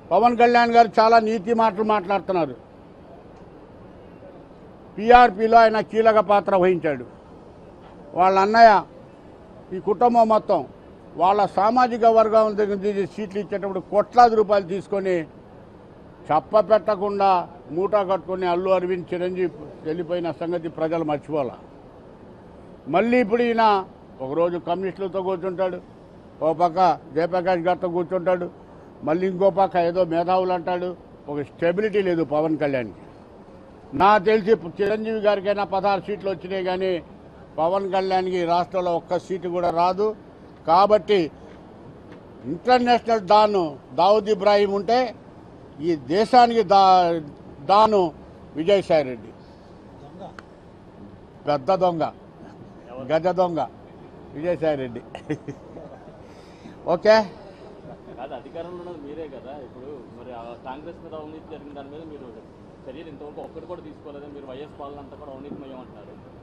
పవన్ కళ్యాణ్ గారు చాలా నీతి మాటలు మాట్లాడుతున్నారు పీఆర్పీలో ఆయన కీలక పాత్ర వహించాడు వాళ్ళ అన్నయ్య ఈ కుటుంబం మొత్తం వాళ్ళ సామాజిక వర్గం దగ్గర నుంచి సీట్లు ఇచ్చేటప్పుడు కోట్లాది రూపాయలు తీసుకొని చెప్ప పెట్టకుండా మూట కట్టుకొని అల్లు అరవింద్ చిరంజీవి వెళ్ళిపోయిన సంగతి ప్రజలు మర్చిపోలే మళ్ళీ ఇప్పుడు ఈయన ఒకరోజు కమ్యూనిస్టులతో కూర్చుంటాడు ఓ పక్క జయప్రకాష్ గారితో కూర్చుంటాడు మళ్ళీ ఇంకో పక్క ఏదో మేధావులు అంటాడు ఒక స్టెబిలిటీ లేదు పవన్ కళ్యాణ్కి నా తెలిసి చిరంజీవి గారికైనా పదహారు సీట్లు వచ్చినాయి కానీ పవన్ కళ్యాణ్కి ఈ రాష్ట్రంలో ఒక్క సీటు కూడా రాదు కాబట్టి ఇంటర్నేషనల్ డాను దావుద్ ఇబ్రాహీం ఉంటే ఈ దేశానికి దా డాను విజయసాయి రెడ్డి పెద్ద దొంగ గజ దొంగ విజయసాయి రెడ్డి ఓకే కాదు అధికారంలో ఉన్నది మీరే కదా ఇప్పుడు మరి ఆ కాంగ్రెస్ మీద అవినీతి జరిగిన దాని మీద మీరు చర్యలు ఇంతవరకు ఒక్కటి కూడా తీసుకోలేదు మీరు వైఎస్ పాలన అంతా కూడా అవినీతిమయం అంటున్నారు